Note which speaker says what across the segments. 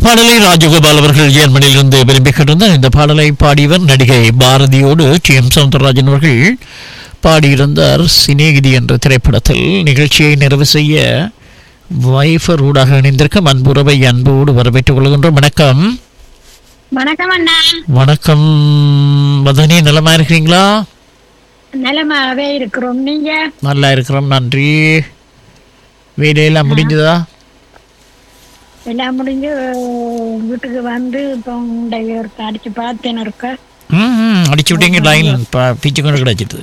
Speaker 1: பாடலை ராஜகோபால் அவர்கள் ஜெர்மனியிலிருந்து விரும்பி கேட்டிருந்தார் இந்த பாடலை பாடியவர் நடிகை பாரதியோடு டி எம் சவுந்தரராஜன் அவர்கள் பாடியிருந்தார் சிநேகிதி என்ற திரைப்படத்தில் நிகழ்ச்சியை நிறைவு செய்ய வைஃபர் ஊடாக இணைந்திருக்கும் அன்புறவை அன்போடு வரவேற்றுக் கொள்கின்றோம் வணக்கம்
Speaker 2: வணக்கம் அண்ணா
Speaker 1: வணக்கம் மதனி நலமா இருக்கிறீங்களா
Speaker 2: நலமாகவே இருக்கிறோம் நீங்க
Speaker 1: நல்லா இருக்கிறோம் நன்றி வேலையெல்லாம் முடிஞ்சதா
Speaker 2: எல்லாம் முடிஞ்சு அஹ், வீட்டுக்கு வந்து இப்போ உங்களுடைய ஒரு அடிச்சு பார்த்தேன் இருக்க
Speaker 1: ம் ம், அடிச்சு விட்டீங்க லைன் பீச்சு கொண்டு கிடச்சிட்டு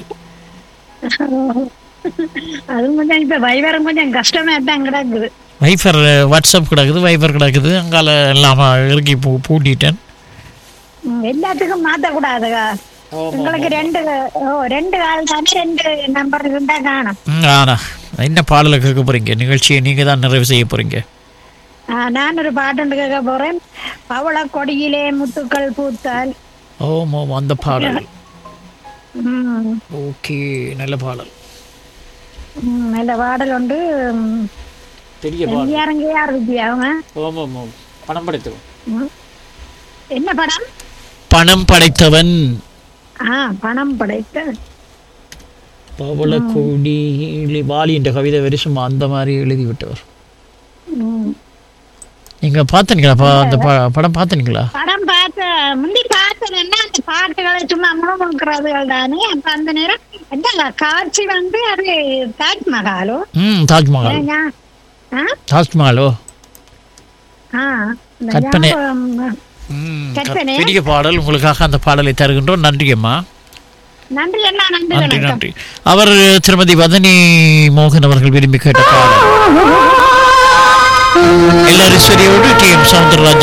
Speaker 2: அது கொஞ்சம் இப்ப வைவரம் கொஞ்சம் கஷ்டமா தான் கிடக்குது
Speaker 1: வைஃபர் வாட்ஸ்அப் கிடக்குது வைஃபர் கிடக்குது அங்கால எல்லாம் இறக்கி பூ பூட்டிட்டேன்
Speaker 2: ம், எல்லாத்துக்கும் மாத்தக்கூடாதுங்க உங்களுக்கு ரெண்டு ஓ ரெண்டு ஆள் தானே ரெண்டு நம்பர் இருந்தா காணும்
Speaker 1: ம், ஆனா என்ன பாடலை கேட்க போறீங்க நிகழ்ச்சியை நீங்க தான் நிறைவு செய்ய போறீங்க
Speaker 2: ஆ, நான் ஒரு பாட்டு கேட்க போறேன் பவள கொடியிலே முத்துக்கள் பூத்தால்
Speaker 1: ஓம் ஓம் அந்த பாடல்
Speaker 2: ம்,
Speaker 1: ஓகே நல்ல பாடல்
Speaker 2: ம், நல்ல பாடல் உண்டு ம்,
Speaker 1: பெரிய பாடல்
Speaker 2: யாருங்க யார் வித்யா அவங்க
Speaker 1: ஓம் ஓம் ஓம் பணம் படைத்தவன்
Speaker 2: ம். என்ன படம்
Speaker 1: பணம் படைத்தவன்
Speaker 2: ஆ பணம் படைத்த
Speaker 1: பவள கொடி வாலி என்ற கவிதை வெரிசுமா அந்த மாதிரி எழுதி விட்டவர்
Speaker 2: ம்.
Speaker 1: நீங்க பார்த்தீங்களா பா- அந்த ப- படம் பார்த்தீங்களா
Speaker 2: படம் பார்த்த முந்தி பார்த்ததுன்னா அந்த பாட்டுகளை சும்மா முழுமுழுக்கிறதுகள் தானே அப்ப அந்த நேரம் என்ன காட்சி வந்து அது தாஜ்மஹாலோ
Speaker 1: ம் தாஜ்மஹால்
Speaker 2: ஏங்க? ஆ?
Speaker 1: தாஜ்மஹாலோ
Speaker 2: ஆ, இந்த
Speaker 1: கற்பனை.
Speaker 2: ஞாபகம்,
Speaker 1: ம்,
Speaker 2: கற்பனை.
Speaker 1: பெரிய பாடல் உங்களுக்காக அந்த பாடலை தருகின்றோம் நன்றி அம்மா
Speaker 2: நன்றி அண்ணா நன்றி
Speaker 1: நன்றி
Speaker 2: வணக்கம்
Speaker 1: நன்றி அவர் திருமதி வதனி மோகன் அவர்கள் விரும்பி கேட்ட பாடல் எல்லாரும் சரியோடு டி எம் சவுந்தரராஜன்